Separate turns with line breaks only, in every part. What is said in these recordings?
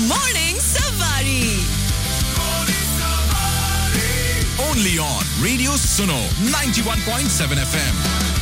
Morning Savari.
Only on Radio Suno 91.7 FM.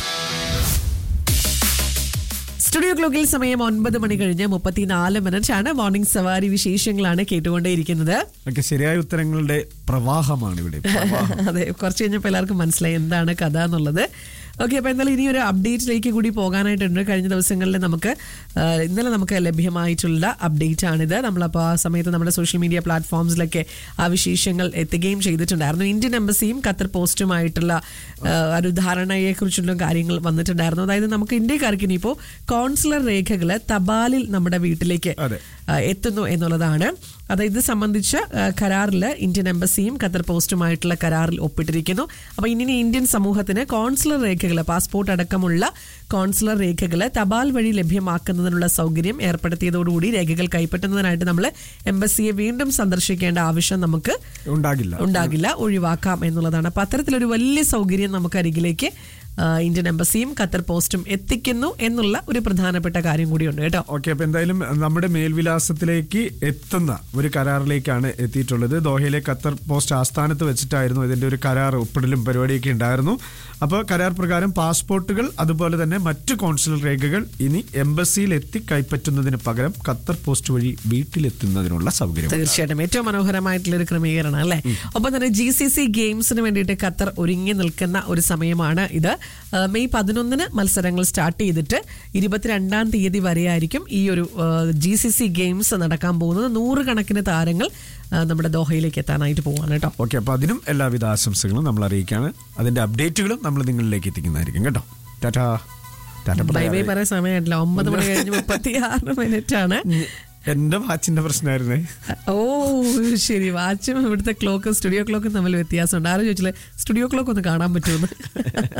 Studio ക്ലോക്കിൽ സമയം ഒൻപത് മണി കഴിഞ്ഞ് മുപ്പത്തിനാല് മിനിറ്റ് ആണ് മോർണിംഗ് സവാരി വിശേഷങ്ങളാണ് കേട്ടുകൊണ്ടേയിരിക്കുന്നത്
ഒക്കെ ശരിയായ ഉത്തരങ്ങളുടെ പ്രവാഹമാണ് ഇവിടെ പ്രവാഹം.
അതെ കുറച്ച് കഴിഞ്ഞപ്പോൾ എല്ലാവർക്കും മനസ്സിലായി എന്താണ് കഥ എന്നുള്ളത് ഓക്കെ അപ്പൊ എന്തായാലും ഇനി ഒരു അപ്ഡേറ്റിലേക്ക് കൂടി പോകാനായിട്ടുണ്ട് കഴിഞ്ഞ ദിവസങ്ങളിൽ നമുക്ക് ആ, ഇന്നലെ നമുക്ക് ലഭ്യമായിട്ടുള്ള അപ്ഡേറ്റ് ആണിത് നമ്മളപ്പോൾ ആ സമയത്ത് നമ്മുടെ സോഷ്യൽ മീഡിയ പ്ലാറ്റ്ഫോംസിലൊക്കെ ആ വിശേഷങ്ങൾ എത്തുകയും ചെയ്തിട്ടുണ്ടായിരുന്നു ഇന്ത്യൻ എംബസിയും ഖത്തർ പോസ്റ്റുമായിട്ടുള്ള ആ, ഒരു ധാരണയെ കുറിച്ചുള്ള കാര്യങ്ങൾ വന്നിട്ടുണ്ടായിരുന്നു അതായത് നമുക്ക് ഇന്ത്യക്കാർക്ക് ഇനിയിപ്പോൾ കോൺസുലർ രേഖകൾ തപാലിൽ നമ്മുടെ വീട്ടിലേക്ക്
അതെ.
ആ, എത്തുന്നു എന്നുള്ളതാണ് അത് ഇത് സംബന്ധിച്ച കരാറിൽ ഇന്ത്യൻ എംബസിയും ഖത്തർ പോസ്റ്റുമായിട്ടുള്ള കരാറിൽ ഒപ്പിട്ടിരിക്കുന്നു അപ്പൊ ഇനി ഇന്ത്യൻ സമൂഹത്തിന് കോൺസുലർ രേഖകൾ പാസ്പോർട്ട് അടക്കമുള്ള കോൺസുലർ രേഖകൾ തപാൽ വഴി ലഭ്യമാക്കുന്നതിനുള്ള സൗകര്യം ഏർപ്പെടുത്തിയതോടുകൂടി രേഖകൾ കൈപ്പറ്റുന്നതിനായിട്ട് നമ്മൾ എംബസിയെ വീണ്ടും സന്ദർശിക്കേണ്ട ആവശ്യം നമുക്ക്
ഉണ്ടാകില്ല
ഉണ്ടാകില്ല ഒഴിവാക്കാം എന്നുള്ളതാണ് അപ്പൊ അത്തരത്തിലൊരു വലിയ സൗകര്യം നമുക്ക് അരികിലേക്ക് ആ, ഇന്ത്യൻ എംബസിയും ഖത്തർ പോസ്റ്റും എത്തിക്കുന്നു എന്നുള്ള ഒരു പ്രധാനപ്പെട്ട കാര്യം കൂടിയുണ്ട് കേട്ടോ
ഓക്കെ അപ്പൊ എന്തായാലും നമ്മുടെ മേൽവിലാസത്തിലേക്ക് എത്തുന്ന ഒരു കരാറിലേക്കാണ് എത്തിയിട്ടുള്ളത് ദോഹയിലെ ഖത്തർ പോസ്റ്റ് ആസ്ഥാനത്ത് വെച്ചിട്ടായിരുന്നു ഇതിന്റെ ഒരു കരാർ ഒപ്പിടലും പരിപാടിയൊക്കെ ഉണ്ടായിരുന്നു അപ്പോൾ കരാർ പ്രകാരം പാസ്പോർട്ടുകൾ അതുപോലെ തന്നെ മറ്റ് കോൺസുലർ രേഖകൾ ഇനി എംബസിയിൽ എത്തി കൈപ്പറ്റുന്നതിന് പകരം ഖത്തർ പോസ്റ്റ് വഴി വീട്ടിലെത്തുന്നതിനുള്ള സൗകര്യം
തീർച്ചയായിട്ടും ഏറ്റവും മനോഹരമായിട്ടുള്ള ഒരു ക്രമീകരണം അല്ലേ ഒപ്പം തന്നെ ജി സി സി ഗെയിംസിന് വേണ്ടിയിട്ട് ഖത്തർ ഒരുങ്ങി നിൽക്കുന്ന ഒരു സമയമാണ് ഇത് ആ, മെയ് പതിനൊന്നിന് മത്സരങ്ങൾ സ്റ്റാർട്ട് ചെയ്തിട്ട് ഇരുപത്തിരണ്ടാം തീയതി വരെയായിരിക്കും ഈ ഒരു ജി സി സി ഗെയിംസ് നടക്കാൻ പോകുന്നത് നൂറുകണക്കിന് താരങ്ങൾ ആ, നമ്മുടെ ദോഹയിലേക്ക് എത്താനായിട്ട് പോവാണ് കേട്ടോ
ഓക്കെ അപ്പൊ അതിനും എല്ലാവിധ ആശംസകളും നമ്മൾ അറിയിക്കാണ് അതിന്റെ അപ്ഡേറ്റുകളും നമ്മൾ നിങ്ങളിലേക്ക് എത്തിക്കുന്നതായിരിക്കും കേട്ടോ ടാറ്റാ ടാറ്റ
ബൈ ബൈ
പറയാതെ.
പറയാൻ സമയമായിട്ടില്ല ഒമ്പത് മണി കഴിഞ്ഞ് മുപ്പത്തി ആറ് മിനിറ്റ് ആണ്
എന്റെ വാച്ചിന്റെ പ്രശ്നമായിരുന്നേ
ഓ ശരി വാച്ചും ഇവിടുത്തെ ക്ലോക്കും സ്റ്റുഡിയോ ക്ലോക്കും തമ്മിൽ വ്യത്യാസമുണ്ട് ആരും ചോദിച്ചില്ലേ സ്റ്റുഡിയോ ക്ലോക്ക് ഒന്ന് കാണാൻ പറ്റുമെന്ന്